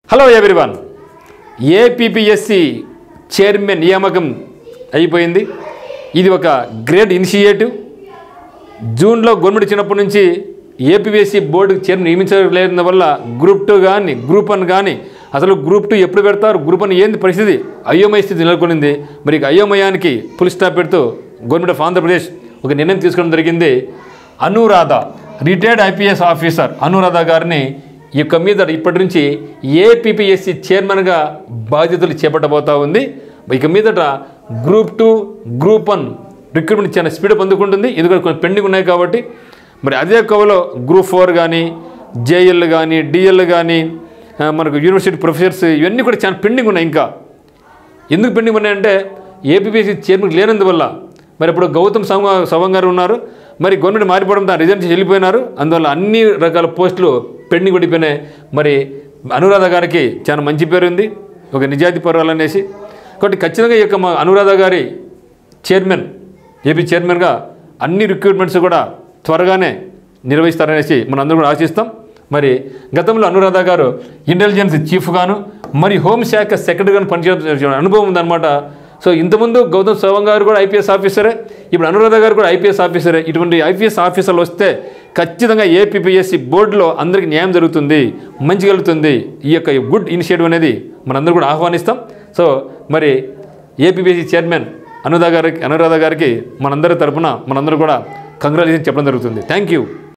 hello everyone APPSC chairman నియామకం అయిపోయింది ఇది ఒక గ్రేట్ ఇనిషియేటివ్ జూన్లో గవర్నమెంట్ ఇచ్చినప్పటి నుంచి ఏపీఎస్సి బోర్డు చైర్మన్ నియమించలేని వల్ల గ్రూప్ టూ కానీ గ్రూప్ వన్ కానీ అసలు గ్రూప్ టూ ఎప్పుడు పెడతారు గ్రూప్ వన్ ఏంది పరిస్థితి అయోమయ స్థితి నెలకొనింది మరి ఇక అయోమయానికి ఫుల్ స్టాప్ పెడుతూ గవర్నమెంట్ ఆఫ్ ఆంధ్రప్రదేశ్ ఒక నిర్ణయం తీసుకోవడం జరిగింది Anuradha retired IPS officer Anuradha గారిని ఈ యొక్క మీద ఇప్పటి నుంచి ఏపీపీఎస్సి చైర్మన్గా బాధ్యతలు చేపట్టబోతా ఉంది ఇక మీదట group two group one recruitment చాలా స్పీడ్ అందుకుంటుంది ఎందుకంటే కొన్ని పెండింగ్ ఉన్నాయి కాబట్టి మరి అదే కవలో గ్రూప్ ఫోర్ కానీ జేఎల్ కానీ డిఎల్ కానీ ఆ, మనకు యూనివర్సిటీ ప్రొఫెసర్స్ ఇవన్నీ కూడా చాలా పెండింగ్ ఉన్నాయి ఇంకా ఎందుకు పెండింగ్ ఉన్నాయంటే ఏపీపీసీ చైర్మన్ లేనందువల్ల మరి ఇప్పుడు గౌతమ్ సవ సవం గారు ఉన్నారు మరి గవర్నమెంట్ మారిపోవడంతో రిజైన్ చేసి వెళ్ళిపోయినారు అందువల్ల అన్ని రకాల పోస్టులు పెండింగ్ పడిపోయినాయి మరి అనురాధ గారికి చాలా మంచి పేరు ఉంది ఒక నిజాయితీ పర్వాలు అనేసి కాబట్టి ఖచ్చితంగా ఈ యొక్క మా అనురాధ గారి చైర్మన్ ఏపీ చైర్మన్గా అన్ని రిక్రూట్మెంట్స్ కూడా త్వరగానే నిర్వహిస్తారనేసి మనం అందరూ కూడా ఆశిస్తాం మరి గతంలో అనురాధ గారు ఇంటెలిజెన్స్ చీఫ్గాను మరి హోంశాఖ సెక్రటరీగాను పనిచేయడం అనుభవం ఉందన్నమాట సో ఇంతకుముందు గౌతమ్ సవం గారు కూడా ఐపీఎస్ ఆఫీసరే ఇప్పుడు అనురాధ గారు కూడా ఐపీఎస్ ఆఫీసరే ఇటువంటి ఐపీఎస్ ఆఫీసర్లు వస్తే ఖచ్చితంగా ఏపీపీఎస్సి బోర్డులో అందరికీ న్యాయం జరుగుతుంది మంచి కలుగుతుంది ఈ యొక్క గుడ్ ఇనిషియేటివ్ అనేది మనందరూ కూడా ఆహ్వానిస్తాం సో మరి ఏపీపీఎస్సి చైర్మన్ అనురాధ గారికి అనురాధ గారికి మనందరి తరపున మనందరూ కూడా కంగ్రాచులేషన్ చెప్పడం జరుగుతుంది థ్యాంక్ యూ